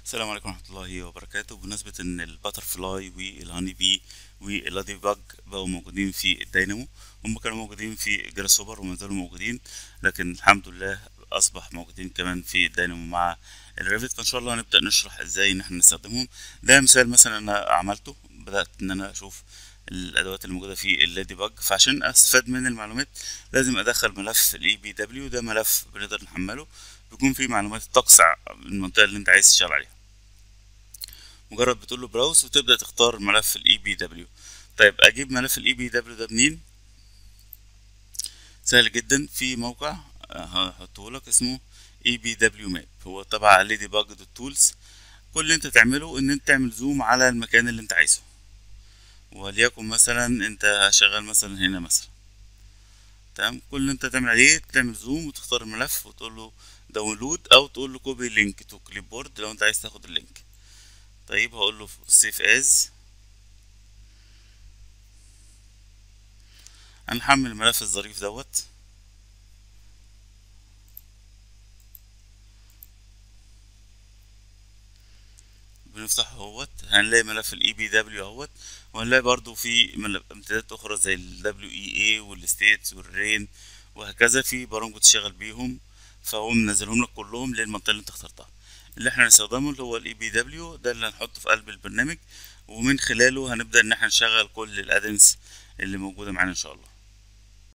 السلام عليكم ورحمة الله وبركاته بمناسبة ان الباتر فلاي والهاني بي واللادي باج بقوا موجودين في الدينامو هم كانوا موجودين في جراس سوبر وما زالوا موجودين لكن الحمد لله اصبح موجودين كمان في الدينامو مع الريفت فان شاء الله هنبدأ نشرح ازاي ان احنا نستخدمهم ده مثال مثلا انا عملته بدأت ان انا اشوف الادوات الموجوده في اللادي باج فعشان استفاد من المعلومات لازم ادخل ملف الاي بي دبليو ده ملف بنقدر نحمله بيكون فيه معلومات الطقس المنطقه اللي انت عايز تشتغل عليها مجرد بتقول له براوس وتبدا تختار ملف الاي بي دبليو طيب اجيب ملف الاي بي دبليو ده منين سهل جدا في موقع هحطه لك اسمه اي بي دبليو ماب هو تبع ليدي باج دوت تولز كل اللي انت تعمله ان انت تعمل زوم على المكان اللي انت عايزه وليكن مثلا انت شغال مثلا هنا مثلا تمام كل اللي انت تعمل عليه تعمل زوم وتختار الملف وتقول له داونلود او تقول له كوبي لينك تو كليب بورد لو انت عايز تاخد اللينك طيب هقول له سيف از هنحمل الملف الظريف دوت بنفتحه اهوت هنلاقي ملف الاي بي دبليو اهوت وهنلاقي برضو في امتدادات اخرى زي ال دبليو اي والستيتس والرين وهكذا في برامج بتشتغل بيهم فهو منزلهم لك كلهم للمنطقه اللي انت اخترتها اللي احنا هنستخدمه اللي هو الاي بي دبليو ده اللي هنحطه في قلب البرنامج ومن خلاله هنبدا ان احنا نشغل كل الادنس اللي موجوده معانا ان شاء الله